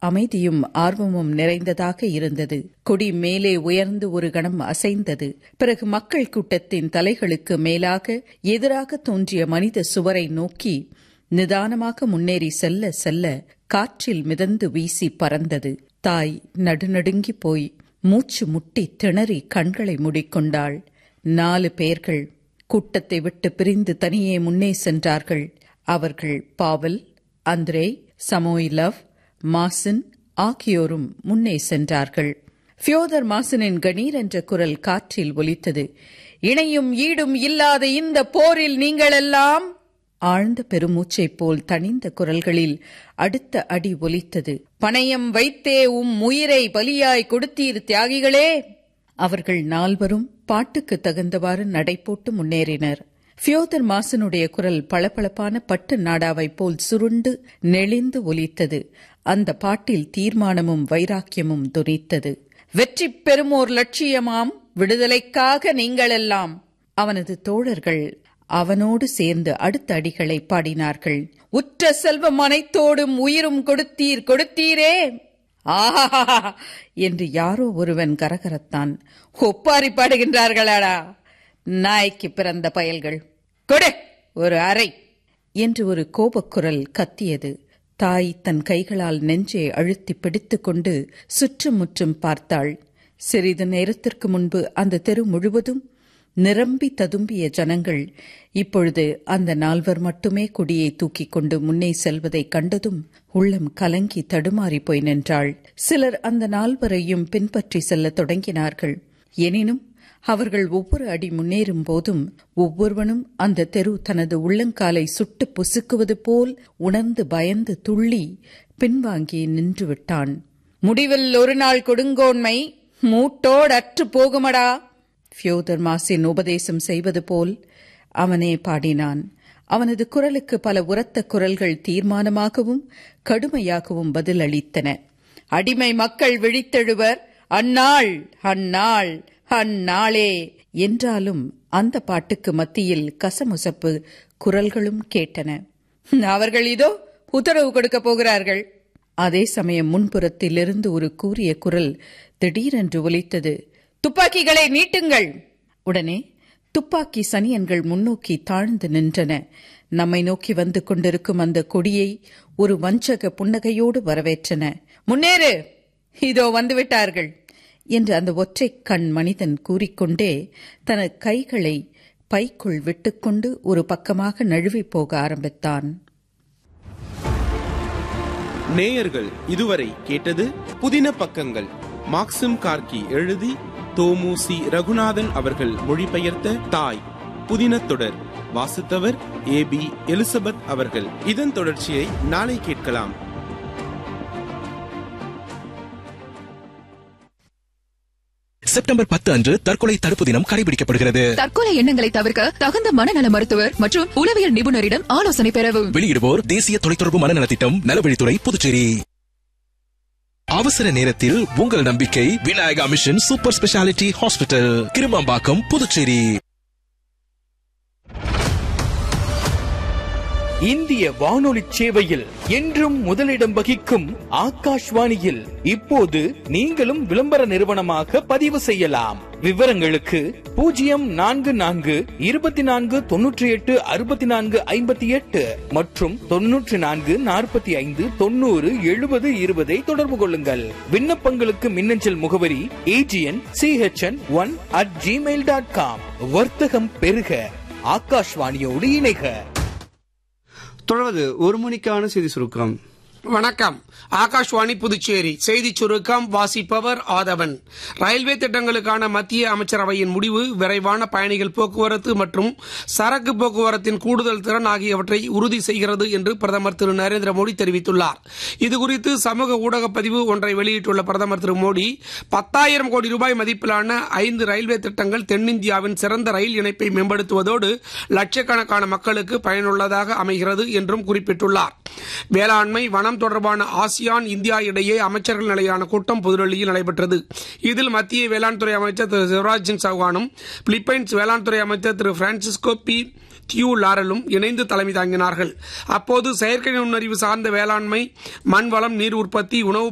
அமைதியும் ஆர்வமும் நிறைந்ததாக இருந்தது கொடி மேலே உயர்ந்து ஒரு கணம் அசைந்தது பிறகு மக்கள் கூட்டத்தின் தலைகளுக்கு மேலாக எதிராக தோன்றிய மனித சுவரை நோக்கி நிதானமாக முன்னேறி செல்ல செல்ல காற்றில் மிதந்து வீசி பறந்தது தாய் நடுநடுங்கி போய் மூச்சு முட்டி திணறி கண்களை மூடிக்கொண்டாள் நாலு பேர்கள் கூட்டத்தை விட்டு பிரிந்து தனியே முன்னே சென்றார்கள் அவர்கள் பாவல் அந்திரே சமோயிலவ் மாசின் ஆகியோரும் முன்னே சென்றார்கள் ஃபியோதர் மாசனின் கணீர் என்ற குரல் காற்றில் ஒலித்தது இணையும் ஈடும் இல்லாத இந்த போரில் நீங்களெல்லாம் ஆழ்ந்த பெருமூச்சைப் போல் தணிந்த குரல்களில் அடுத்த அடி ஒலித்தது பணயம் வைத்தே உம் உயிரை பலியாய் கொடுத்தீர் தியாகிகளே அவர்கள் நால்வரும் பாட்டுக்கு தகுந்தவாறு நடைபோட்டு முன்னேறினர் ஃபியோதர் மாசனுடைய குரல் பளபளப்பான பட்டு நாடாவைப் போல் சுருண்டு நெளிந்து ஒலித்தது அந்த பாட்டில் தீர்மானமும் வைராக்கியமும் துணித்தது வெற்றி பெறுமோர் லட்சியமாம் விடுதலைக்காக நீங்களெல்லாம் அவனது தோழர்கள் அவனோடு சேர்ந்து அடுத்த அடிகளை பாடினார்கள் உற்ற செல்வம் அனைத்தோடும் உயிரும் கொடுத்தீர் கொடுத்தீரே ஆஹா என்று யாரோ ஒருவன் கரகரத்தான் ஒப்பாரி பாடுகின்றார்களாடா நாய்க்கு பிறந்த பயல்கள் கொடு ஒரு அறை என்று ஒரு கோபக்குரல் கத்தியது தாய் தன் கைகளால் நெஞ்சை அழுத்தி பிடித்துக் கொண்டு சுற்றுமுற்றும் பார்த்தாள் சிறிது நேரத்திற்கு முன்பு அந்த தெரு முழுவதும் நிரம்பி ததும்பிய ஜனங்கள் இப்பொழுது அந்த நால்வர் மட்டுமே கொடியை தூக்கிக் கொண்டு முன்னே செல்வதைக் கண்டதும் உள்ளம் கலங்கி தடுமாறி போய் நின்றாள் சிலர் அந்த நால்வரையும் பின்பற்றி செல்லத் தொடங்கினார்கள் எனினும் அவர்கள் ஒவ்வொரு அடி முன்னேறும் போதும் ஒவ்வொருவனும் அந்த தெரு தனது உள்ளங்காலை சுட்டு பொசுக்குவது போல் உணர்ந்து பயந்து துள்ளி பின்வாங்கி நின்று விட்டான் முடிவில் ஒரு நாள் கொடுங்கோன்மை மூட்டோடற்று போகுமடா ஃபியோதர் மாசின் உபதேசம் செய்வது போல் அவனே பாடினான் அவனது குரலுக்கு பல உரத்த குரல்கள் தீர்மானமாகவும் கடுமையாகவும் பதிலளித்தன அடிமை மக்கள் விழித்தெழுவர் அந்நாள் அந்நாள் அந்நாளே என்றாலும் அந்த பாட்டுக்கு மத்தியில் கசமுசப்பு குரல்களும் கேட்டன அவர்கள் இதோ உத்தரவு கொடுக்கப் போகிறார்கள் அதே சமயம் முன்புறத்திலிருந்து ஒரு கூறிய குரல் திடீரென்று ஒலித்தது துப்பாக்கிகளை நீட்டுங்கள் உடனே துப்பாக்கி சனியன்கள் முன்னோக்கி தாழ்ந்து நின்றன நம்மை நோக்கி வந்து கொண்டிருக்கும் அந்த கொடியை ஒரு வஞ்சக புன்னகையோடு வரவேற்றன முன்னேறு இதோ வந்துவிட்டார்கள் என்று அந்த ஒற்றை கண் மனிதன் கூறிக்கொண்டே தன கைகளை பைக்குள் விட்டுக்கொண்டு ஒரு பக்கமாக நழுவி போக ஆரம்பித்தான் நேயர்கள் இதுவரை கேட்டது புதின பக்கங்கள் மாக்சிம் கார்கி எழுதி தோமு சி ரகுநாதன் அவர்கள் மொழிபெயர்த்த தாய் புதின தொடர் வாசித்தவர் ஏ பி எலிசபெத் அவர்கள் இதன் தொடர்ச்சியை நாளை கேட்கலாம் செப்டம்பர் பத்து அன்று தற்கொலை தடுப்பு தினம் கடைபிடிக்கப்படுகிறது தற்கொலை எண்ணங்களை தவிர்க்க தகுந்த மனநல மருத்துவர் மற்றும் உளவியல் நிபுணரிடம் ஆலோசனை பெறவும் வெளியிடுவோர் தேசிய தொலைத்தொடர்பு மனநல திட்டம் நலவழித்துறை புதுச்சேரி அவசர நேரத்தில் உங்கள் நம்பிக்கை Vinayaka mission super speciality hospital Kirumampakkam Puducherry இந்திய வானொலி சேவையில் என்றும் முதலிடம் வகிக்கும் ஆகாஷ்வாணியில் இப்போது நீங்களும் விளம்பர நிறுவனமாக பதிவு செய்யலாம் விவரங்களுக்கு பூஜ்ஜியம் நான்கு நான்கு இருபத்தி நான்கு தொன்னூற்றி எட்டு அறுபத்தி நான்கு ஐம்பத்தி எட்டு மற்றும் தொன்னூற்றி நான்கு நாற்பத்தி ஐந்து தொண்ணூறு எழுபது இருபதை தொடர்பு கொள்ளுங்கள் விண்ணப்பங்களுக்கு மின்னஞ்சல் முகவரி A G N C H N one at Gmail dot com வர்த்தகம் பெருக ஆகாஷ்வாணியோடு இணைக தொடர்வது ஒரு மணிக்கான செய்தி சுருக்கம் வணக்கம் ஆகாஷ்வாணி புதுச்சேரி செய்தி சுருக்கம் வாசிப்பவர் ஆதவன் ரயில்வே திட்டங்களுக்கான மத்திய அமைச்சரவையின் முடிவு விரைவான பயணிகள் போக்குவரத்து மற்றும் சரக்கு போக்குவரத்தின் கூடுதல் திறன் ஆகியவற்றை உறுதி செய்கிறது என்று பிரதமர் திரு நரேந்திர மோடி தெரிவித்துள்ளார் இதுகுறித்து சமூக ஊடக பதிவு ஒன்றை வெளியிட்டுள்ள பிரதமர் திரு மோடி பத்தாயிரம் கோடி ரூபாய் மதிப்பிலான ஐந்து ரயில்வே திட்டங்கள் தென்னிந்தியாவின் சிறந்த ரயில் இணைப்பை மேம்படுத்துவதோடு லட்சக்கணக்கான மக்களுக்கு பயனுள்ளதாக அமைகிறது என்றும் குறிப்பிட்டுள்ளார் வேளாண்மை வனம் தொடர்பான ஆசியான் இந்தியா இடையே அமைச்சர்கள் நிலையான கூட்டம் புதுடெல்லியில் நடைபெற்றது இதில் மத்திய வேளாண் துறை அமைச்சர் திரு சிவராஜ் சிங் சௌகானும் பிலிப்பைன்ஸ் வேளாண் துறை அமைச்சர் திரு பிரான்சிஸ்கோ பி தியூ லாரலும் இணைந்து தலைமை தாங்கினார்கள் அப்போது செயற்கை நுண்ணறிவு சார்ந்த வேளாண்மை மண் வளம் நீர் உற்பத்தி உணவு